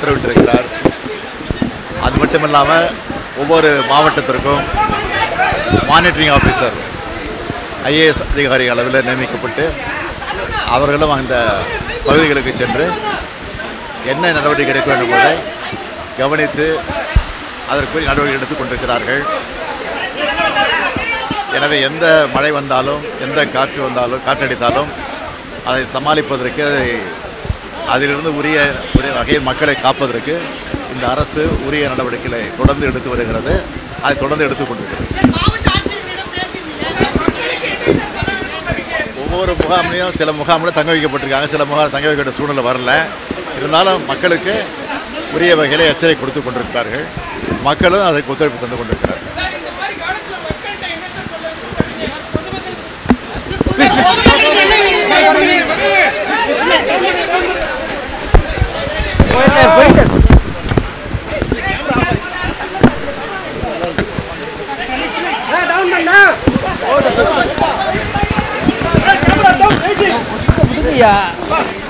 உத்தரவிட்டிருக்கிறார் அது மட்டும் இல்லாமல் ஒவ்வொரு மாவட்டத்திற்கும் மானிட்டரிங் ஆஃபீஸர் ஐஏஎஸ் அதிகாரி அளவில் நியமிக்கப்பட்டு அவர்களும் அந்த பகுதிகளுக்கு சென்று என்ன நடவடிக்கை எடுக்க வேண்டும் என்பதை கவனித்து அதற்குரிய நடவடிக்கை எடுத்துக் கொண்டிருக்கிறார்கள் எனவே எந்த மழை வந்தாலும் எந்த காற்று வந்தாலும் காற்றடித்தாலும் அதை சமாளிப்பதற்கு அதை அதிலிருந்து உரிய உரிய வகையில் மக்களை காப்பதற்கு இந்த அரசு உரிய நடவடிக்கைகளை தொடர்ந்து எடுத்து வருகிறது அதை தொடர்ந்து எடுத்துக் கொண்டிருக்கிறது மாவட்ட ஆட்சியர்களிடம் பேசியிருந்தீங்க ஒவ்வொரு முகாம்லையும் சில முகாமில் தங்க வைக்கப்பட்டிருக்காங்க சில முகாம் தங்க வைக்கப்பட்ட சூழ்நிலை வரல இருந்தாலும் மக்களுக்கு உரிய வகையில் எச்சரிக்கை கொடுத்து கொண்டிருக்கிறார்கள் மக்களும் அதற்கு ஒத்துழைப்பு தந்து கொண்டிருக்கிறார்கள் புதுமையா